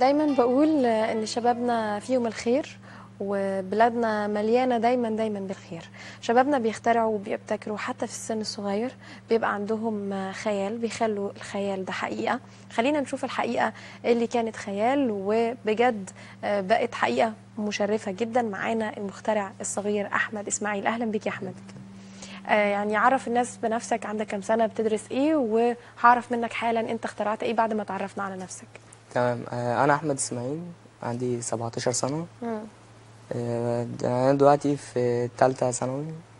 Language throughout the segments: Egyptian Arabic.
دايما بقول ان شبابنا فيهم الخير وبلادنا مليانة دايما دايما بالخير شبابنا بيخترعوا وبيبتكروا حتى في السن الصغير بيبقى عندهم خيال بيخلوا الخيال ده حقيقة خلينا نشوف الحقيقة اللي كانت خيال وبجد بقت حقيقة مشرفة جدا معانا المخترع الصغير أحمد إسماعيل أهلا بك يا أحمد آه يعني عرف الناس بنفسك عندك كام سنة بتدرس إيه وهعرف منك حالا أنت اخترعت إيه بعد ما تعرفنا على نفسك تمام آه، انا احمد اسماعيل عندي 17 سنه مم. آه، د- انا دلوقتي في ثالثه ثانوي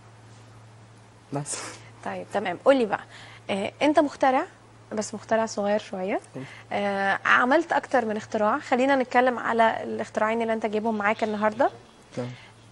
بس طيب تمام قولي بقى آه انت مخترع بس مخترع صغير شويه آه عملت اكتر من اختراع خلينا نتكلم على الاختراعين اللي انت جايبهم معاك النهارده تمام.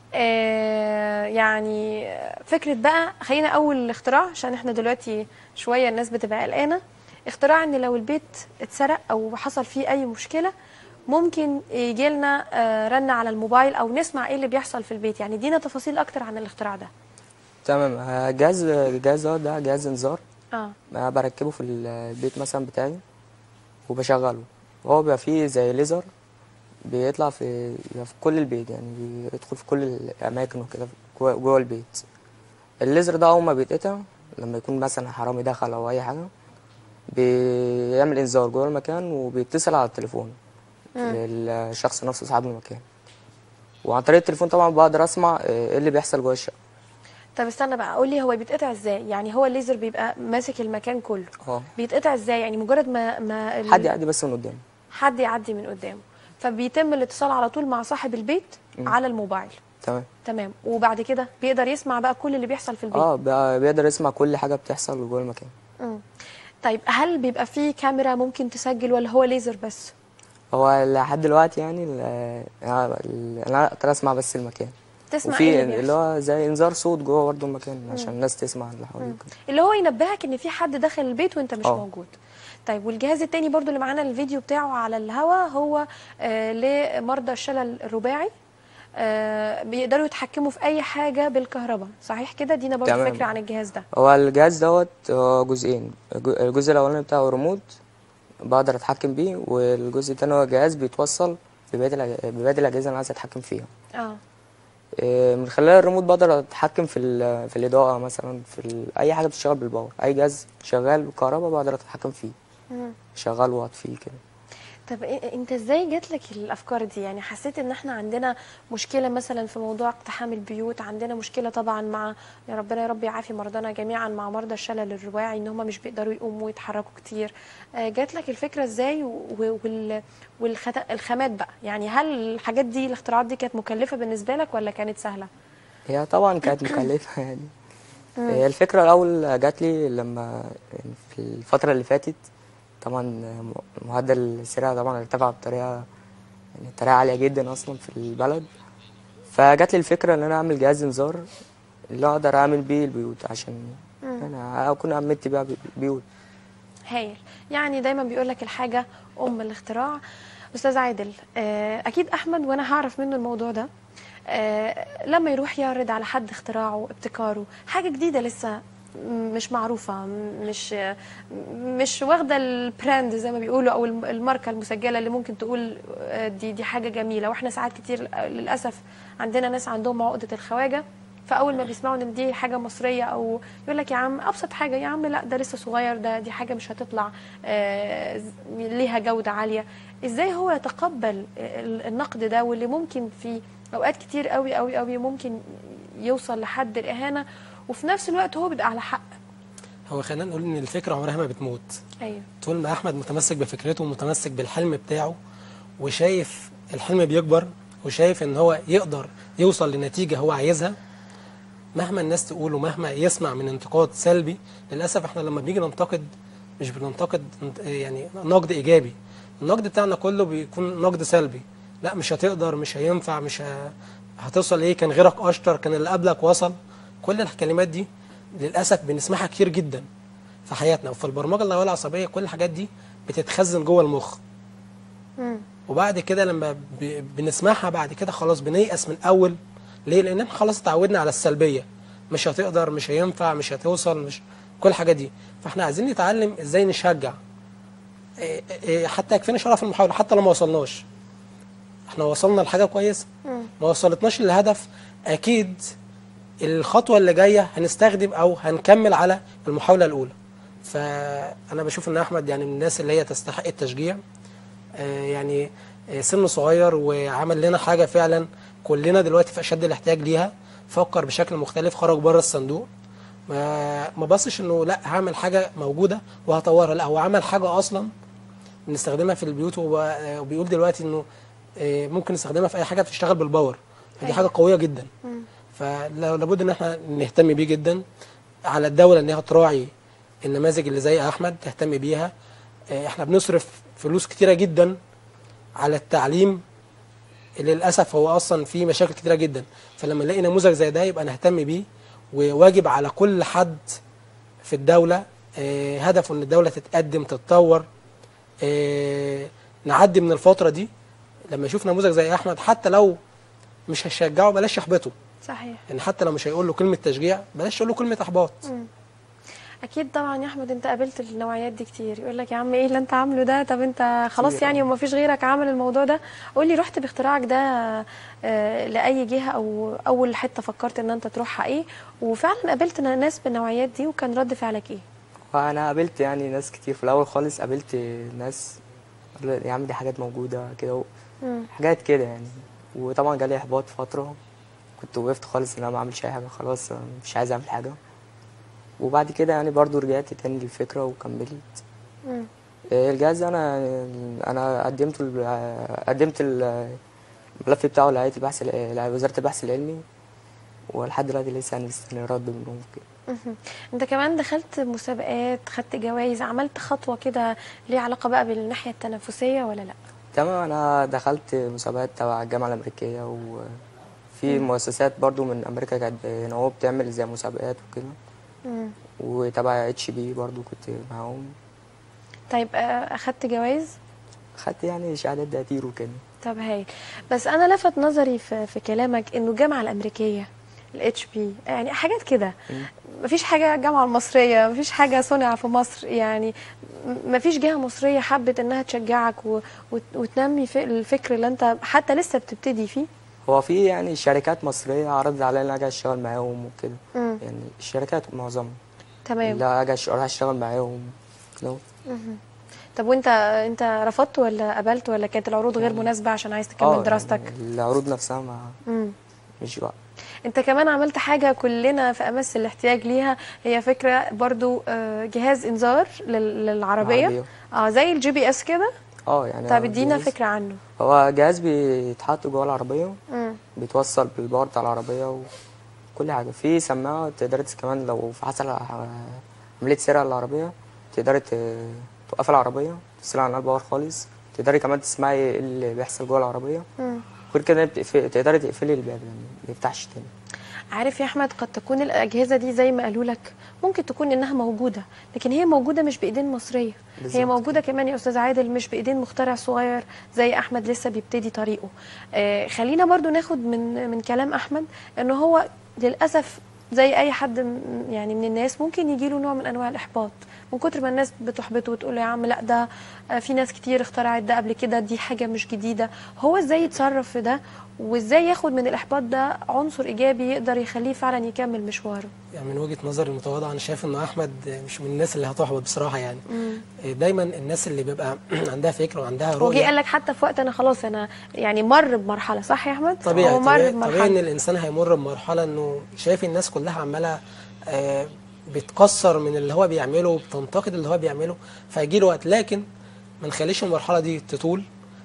آه يعني فكره بقى خلينا اول اختراع عشان احنا دلوقتي شويه الناس بتبقى قلقانه اختراع ان لو البيت اتسرق او حصل فيه اي مشكله ممكن يجي لنا آه رن على الموبايل او نسمع ايه اللي بيحصل في البيت يعني دينا تفاصيل اكتر عن الاختراع ده تمام آه، جهاز الجهاز ده ده جهاز انذار اه آه، بركبه في البيت مثلا بتاعي وبشغله هو بيبقى فيه زي ليزر بيطلع في بيبقى في كل البيت يعني بيدخل في كل الاماكن وكده جوه جوه البيت الليزر ده اول ما بيتقطع لما يكون مثلا حرامي دخل او اي حاجه بيعمل انذار جوه المكان وبيتصل على التليفون للشخص نفسه صاحب المكان وعن طريق التليفون طبعا بقدر اسمع آه، ايه اللي بيحصل جوه الشقه طب استنى بقى قول لي هو بيتقطع ازاي يعني هو الليزر بيبقى ماسك المكان كله اه بيتقطع ازاي يعني مجرد ما ما ال- حد يعدي بس من قدامه حد يعدي من قدامه فبيتم الاتصال على طول مع صاحب البيت على الموبايل تمام تمام وبعد كده بيقدر يسمع بقى كل اللي بيحصل في البيت اه بقى- بيقدر يسمع كل حاجه بتحصل جوه المكان مم. طيب هل بيبقى فيه كاميرا ممكن تسجل ولا هو ليزر بس هو لحد دلوقتي يعني ال- انا انا اقدر اسمع بس المكان تسمع وفي ايه اللي اللي بيحصل هو زي انذار صوت جوه برضه المكان عشان الناس تسمع اللي حواليك اللي هو ينبهك ان في حد داخل البيت وانت مش اه. موجود طيب والجهاز التاني برضو اللي معانا الفيديو بتاعه على الهوا هو آه لمرضى الشلل الرباعي آه بيقدروا يتحكموا في اي حاجه بالكهرباء صحيح كده دينا برضو تمام. فكره عن الجهاز ده هو الجهاز دوت هو جزئين الج- الجزء الاولاني بتاعه ريموت بقدر اتحكم بيه والجزء التاني هو جهاز بيتوصل ببقيه الأج- ببقيه الاجهزه اللي انا عايز اتحكم فيها اه إيه، من خلال الريموت بقدر اتحكم في ال- في الاضاءه مثلا في ال- اي حاجه بتشتغل بالباور اي جهاز شغال بالكهرباء بقدر اتحكم فيه مم. شغال واطفيه كده طب إيه- انت ازاي جات لك الافكار دي يعني حسيت ان احنا عندنا مشكله مثلا في موضوع اقتحام البيوت عندنا مشكله طبعا مع يا ربنا يا رب يعافي مرضانا جميعا مع مرضى الشلل الرباعي ان هم مش بيقدروا يقوموا ويتحركوا كتير آه، جات لك الفكره ازاي و- وال والخامات بقى يعني هل الحاجات دي الاختراعات دي كانت مكلفه بالنسبه لك ولا كانت سهله هي طبعا كانت مكلفه يعني هي الفكره الاول جات لي لما يعني في الفتره اللي فاتت طبعا معدل السرقه طبعا ارتفع بطريقه يعني بطريقه عاليه جدا اصلا في البلد فجات لي الفكره ان انا اعمل جهاز انذار اللي اقدر اعمل بيه البيوت عشان انا اكون امنت بيها بيوت هايل يعني دايما بيقول لك الحاجه ام الاختراع استاذ عادل آه، اكيد احمد وانا هعرف منه الموضوع ده آه، لما يروح يعرض على حد اختراعه ابتكاره حاجه جديده لسه مش معروفه مش مش واخده البراند زي ما بيقولوا او الم- الماركه المسجله اللي ممكن تقول آه، دي دي حاجه جميله واحنا ساعات كتير للاسف عندنا ناس عندهم عقده الخواجه فاول ما بيسمعوا ان دي حاجه مصريه او يقول لك يا عم ابسط حاجه يا عم لا ده لسه صغير ده دي حاجه مش هتطلع آه، ز- ليها جوده عاليه ازاي هو يتقبل ال- النقد ده واللي ممكن في اوقات كتير قوي قوي قوي ممكن يوصل لحد الاهانه وفي نفس الوقت هو بيبقى على حق هو خلينا نقول ان الفكره عمرها ما بتموت ايوه طول ما احمد متمسك بفكرته ومتمسك بالحلم بتاعه وشايف الحلم بيكبر وشايف ان هو يقدر يوصل لنتيجه هو عايزها مهما الناس تقول ومهما يسمع من انتقاد سلبي للاسف احنا لما بنيجي ننتقد مش بننتقد انت- يعني نقد ايجابي النقد بتاعنا كله بيكون نقد سلبي لا مش هتقدر مش هينفع مش ه... هتوصل ايه كان غيرك اشطر كان اللي قبلك وصل كل الكلمات دي للاسف بنسمعها كتير جدا في حياتنا وفي البرمجه اللغويه العصبيه كل الحاجات دي بتتخزن جوه المخ مم. وبعد كده لما ب... بنسمعها بعد كده خلاص بنيأس من اول ليه لان احنا خلاص اتعودنا على السلبيه مش هتقدر مش هينفع مش هتوصل مش كل الحاجات دي فاحنا عايزين نتعلم ازاي نشجع إيه إيه حتى يكفينا شرف المحاوله حتى لو ما وصلناش احنا وصلنا لحاجه كويسه ما وصلتناش للهدف اكيد الخطوه اللي جايه هنستخدم او هنكمل على المحاوله الاولى فانا بشوف ان احمد يعني من الناس اللي هي تستحق التشجيع آه، يعني آه، سنه صغير وعمل لنا حاجه فعلا كلنا دلوقتي في اشد الاحتياج ليها فكر بشكل مختلف خرج بره الصندوق ما ما بصش انه لا هعمل حاجه موجوده وهطورها لا هو عمل حاجه اصلا بنستخدمها في البيوت وب- وبيقول دلوقتي انه آه، ممكن نستخدمها في اي حاجه بتشتغل بالباور دي حاجه قويه جدا فلابد ان احنا نهتم بيه جدا على الدوله ان هي تراعي النماذج اللي زي احمد تهتم بيها آه، احنا بنصرف فلوس كتيره جدا على التعليم اللي للاسف هو اصلا فيه مشاكل كتيره جدا فلما نلاقي نموذج زي ده يبقى نهتم بيه وواجب على كل حد في الدوله آه، هدفه ان الدوله تتقدم تتطور آه، نعدي من الفتره دي لما يشوف نموذج زي احمد حتى لو مش هيشجعه بلاش يحبطه صحيح يعني حتى لو مش هيقول له كلمه تشجيع بلاش يقول له كلمه احباط اكيد طبعا يا احمد انت قابلت النوعيات دي كتير يقول لك يا عم ايه اللي انت عامله ده طب انت خلاص كتير، يعني آه. وما فيش غيرك عامل الموضوع ده قول لي رحت باختراعك ده آه، لاي جهه او اول حته فكرت ان انت تروحها ايه وفعلا قابلت ناس بالنوعيات دي وكان رد فعلك ايه فانا قابلت يعني ناس كتير في الاول خالص قابلت ناس قالوا يا عم دي حاجات موجوده كده و- مم. حاجات كده يعني وطبعا جالي احباط فتره كنت وقفت خالص ان انا ما اعملش اي حاجه خلاص أنا مش عايز اعمل حاجه وبعد كده يعني برضو رجعت تاني للفكره وكملت مم. إيه، الجهاز ده انا انا قدمت ال- قدمت ال- الملف بتاعه لهيئه البحث ال- لوزاره البحث العلمي ولحد دلوقتي لسه انا مستني رد منهم كده مهم. انت كمان دخلت مسابقات خدت جوائز عملت خطوه كده ليها علاقه بقى بالناحيه التنافسيه ولا لا تمام انا دخلت مسابقات تبع الجامعه الامريكيه وفي مؤسسات برضو من امريكا كانت هنا هو بتعمل زي مسابقات وكده مم. وتبع اتش بي برضو كنت معاهم طيب آه، اخدت جوائز خدت يعني شهادات تقدير وكده طب هايل بس انا لفت نظري في, في كلامك انه الجامعه الامريكيه الاتش بي يعني حاجات كده مفيش حاجه الجامعه المصريه مفيش حاجه صنع في مصر يعني م- مفيش جهه مصريه حبت انها تشجعك و وت- وتنمي في الفكر اللي انت حتى لسه بتبتدي فيه هو في يعني شركات مصريه عرضت عليا ان اجي اشتغل معاهم وكده مم. يعني الشركات معظمها تمام لا اجي أش- اروح اشتغل معاهم كده طب وانت انت رفضت ولا قبلت ولا كانت العروض غير مناسبه عشان عايز آه، تكمل يعني دراستك العروض نفسها ما مم. مش بقى انت كمان عملت حاجة كلنا في امس الاحتياج ليها هي فكرة برضو آه، جهاز انذار لل- للعربية العربية. اه زي الجي بي اس كده اه يعني طب ادينا جهاز- فكرة عنه هو جهاز بيتحط جوه العربيه مم. بيتوصل بالباور بتاع العربية وكل حاجة في سماعة تقدر تس- كمان لو في حصل ع- عملية سرقة للعربية تقدري ت- توقفي العربية تفصلي عنها الباور خالص تقدري كمان تسمعي ايه اللي بيحصل جوه العربية مم. غير كده بتقفل- تقدري تقفلي الباب يعني ما يفتحش تاني عارف يا احمد قد تكون الاجهزة دي زي ما قالوا لك ممكن تكون انها موجودة لكن هي موجودة مش بايدين مصرية هي بالظبط. موجودة كمان يا استاذ عادل مش بايدين مخترع صغير زي احمد لسه بيبتدي طريقه آه خلينا برضو ناخد من من كلام احمد ان هو للاسف زي اي حد م- يعني من الناس ممكن يجيله نوع من انواع الاحباط من كتر ما الناس بتحبطه وتقول له يا عم لا ده آه، في ناس كتير اخترعت ده قبل كده دي حاجه مش جديده هو ازاي يتصرف في ده وازاي ياخد من الاحباط ده عنصر ايجابي يقدر يخليه فعلا يكمل مشواره يعني من وجهه نظري المتواضعه انا شايف ان احمد مش من الناس اللي هتحبط بصراحه يعني دايما الناس اللي بيبقى عندها فكره وعندها هو جه رؤيه قال لك حتى في وقت انا خلاص انا يعني مر بمرحله صح يا احمد طبيعي هو مر طبيعي, طبيعي ان بمرحله الانسان هيمر بمرحله انه شايف الناس كلها عماله آه، بتكسر من اللي هو بيعمله وبتنتقد اللي هو بيعمله فيجي له وقت لكن ما نخليش المرحله دي تطول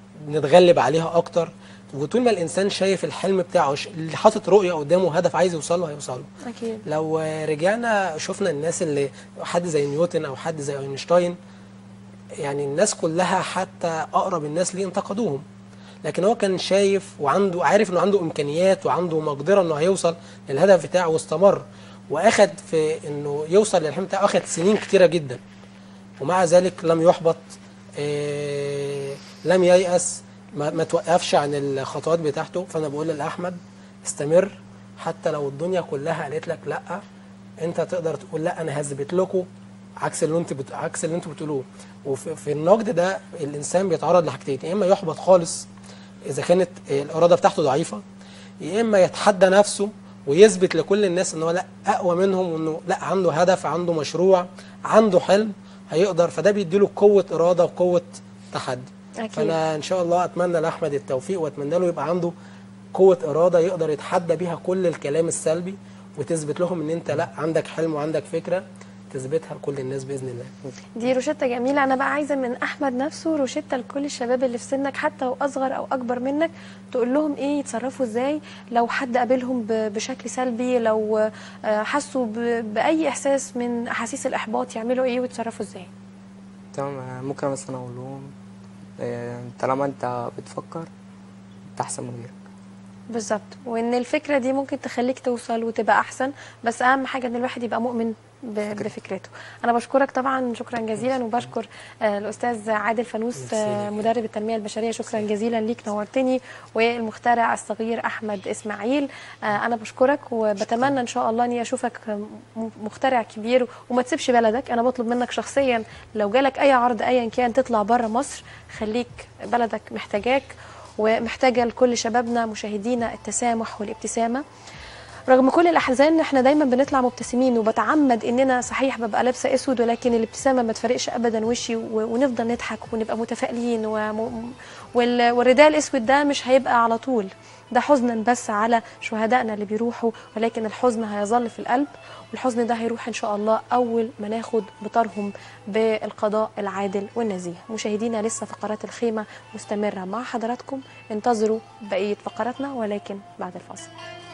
نتغلب عليها اكتر وطول ما الانسان شايف الحلم بتاعه ش- اللي حاطط رؤيه قدامه هدف عايز يوصله هيوصله اكيد لو رجعنا شفنا الناس اللي حد زي نيوتن او حد زي اينشتاين يعني الناس كلها حتى اقرب الناس ليه انتقدوهم لكن هو كان شايف وعنده عارف انه عنده امكانيات وعنده مقدره انه هيوصل للهدف بتاعه واستمر واخد في انه يوصل للحلم بتاعه اخد سنين كتيره جدا ومع ذلك لم يحبط آه، لم ييأس ما, ما توقفش عن الخطوات بتاعته فانا بقول لاحمد استمر حتى لو الدنيا كلها قالت لك لا انت تقدر تقول لا انا هثبت لكم عكس اللي انت بت... عكس اللي انتوا بتقولوه وفي في النقد ده الانسان بيتعرض لحاجتين يا اما يحبط خالص اذا كانت الاراده بتاعته ضعيفه يا اما يتحدى نفسه ويثبت لكل الناس ان هو لا اقوى منهم وانه لا عنده هدف عنده مشروع عنده حلم هيقدر فده بيديله قوه اراده وقوه تحدي أكيد. فانا ان شاء الله اتمنى لاحمد التوفيق واتمنى له يبقى عنده قوه اراده يقدر يتحدى بيها كل الكلام السلبي وتثبت لهم ان انت لا عندك حلم وعندك فكره تثبتها لكل الناس باذن الله دي روشتة جميلة أنا بقى عايزة من أحمد نفسه روشتة لكل الشباب اللي في سنك حتى وأصغر أو أكبر منك تقول لهم إيه يتصرفوا إزاي لو حد قابلهم ب- بشكل سلبي لو آه، حسوا ب- بأي إحساس من أحاسيس الإحباط يعملوا إيه ويتصرفوا إزاي تمام آه، ممكن مثلا اقول لهم آه، طالما انت بتفكر انت احسن من غيرك بالظبط وإن الفكرة دي ممكن تخليك توصل وتبقى أحسن بس أهم حاجة إن الواحد يبقى مؤمن ب- بفكرته أنا بشكرك طبعا شكرا جزيلا وبشكر آه، الأستاذ عادل فانوس آه، مدرب التنمية البشرية شكرا جزيلا ليك نورتني والمخترع الصغير أحمد إسماعيل آه، أنا بشكرك وبتمنى إن شاء الله إني أشوفك م- مخترع كبير وما تسيبش بلدك أنا بطلب منك شخصيا لو جالك أي عرض أيا كان تطلع بره مصر خليك بلدك محتاجاك ومحتاجة لكل شبابنا مشاهدينا التسامح والابتسامة رغم كل الاحزان احنا دايما بنطلع مبتسمين وبتعمد اننا صحيح ببقى لابسه اسود ولكن الابتسامه ما تفرقش ابدا وشي و- ونفضل نضحك ونبقى متفائلين وم... وال... والرداء الاسود ده مش هيبقى على طول ده حزنا بس على شهدائنا اللي بيروحوا ولكن الحزن هيظل في القلب والحزن ده هيروح ان شاء الله اول ما ناخد بطارهم بالقضاء العادل والنزيه مشاهدينا لسه فقرات الخيمه مستمره مع حضراتكم انتظروا بقيه فقراتنا ولكن بعد الفاصل